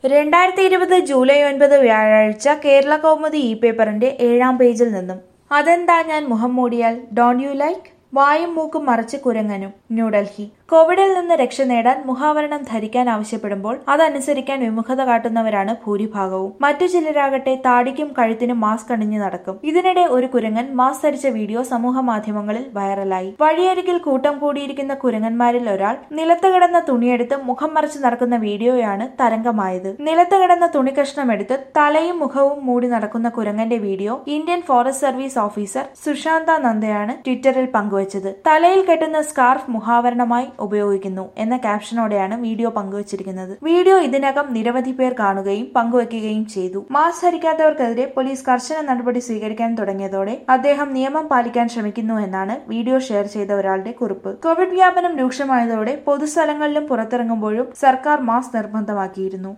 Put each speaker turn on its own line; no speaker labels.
രണ്ടായിരത്തി ഇരുപത് ജൂലൈ ഒൻപത് വ്യാഴാഴ്ച കേരള കൗമുദി ഇ പേപ്പറിന്റെ ഏഴാം പേജിൽ നിന്നും അതെന്താ ഞാൻ മുഖം മൂടിയാൽ ഡോൺ യു ലൈക്ക് വായും മൂക്കും മറച്ച് കുരങ്ങനും ന്യൂഡൽഹി കോവിഡിൽ നിന്ന് രക്ഷ നേടാൻ മുഖാവരണം ധരിക്കാൻ ആവശ്യപ്പെടുമ്പോൾ അതനുസരിക്കാൻ വിമുഖത കാട്ടുന്നവരാണ് ഭൂരിഭാഗവും മറ്റു ചിലരാകട്ടെ താടിക്കും കഴുത്തിനും മാസ്ക് അണിഞ്ഞു നടക്കും ഇതിനിടെ ഒരു കുരങ്ങൻ മാസ്ക് ധരിച്ച വീഡിയോ സമൂഹ മാധ്യമങ്ങളിൽ വൈറലായി വഴിയരികിൽ കൂട്ടം കൂടിയിരിക്കുന്ന കുരങ്ങന്മാരിൽ ഒരാൾ നിലത്ത് കിടന്ന തുണിയെടുത്ത് മുഖം മറച്ച് നടക്കുന്ന വീഡിയോയാണ് തരംഗമായത് നിലത്ത് കിടന്ന തുണിക്കഷ്ണം എടുത്ത് തലയും മുഖവും മൂടി നടക്കുന്ന കുരങ്ങന്റെ video Indian forest service officer Susanta നന്ദയാണ് ട്വിറ്ററിൽ പങ്കുവച്ചത് തലയിൽ കെട്ടുന്ന സ്കാർഫ് മുഖാവരണമായി ഉപയോഗിക്കുന്നു എന്ന ക്യാപ്ഷനോടെയാണ് വീഡിയോ പങ്കുവച്ചിരിക്കുന്നത് വീഡിയോ ഇതിനകം നിരവധി പേർ കാണുകയും പങ്കുവയ്ക്കുകയും ചെയ്തു മാസ്ക് ധരിക്കാത്തവർക്കെതിരെ പോലീസ് കർശന നടപടി സ്വീകരിക്കാൻ തുടങ്ങിയതോടെ അദ്ദേഹം നിയമം പാലിക്കാൻ ശ്രമിക്കുന്നു എന്നാണ് വീഡിയോ ഷെയർ ചെയ്ത ഒരാളുടെ കുറിപ്പ് കോവിഡ് വ്യാപനം രൂക്ഷമായതോടെ പൊതുസ്ഥലങ്ങളിലും പുറത്തിറങ്ങുമ്പോഴും സർക്കാർ മാസ്ക് നിർബന്ധമാക്കിയിരുന്നു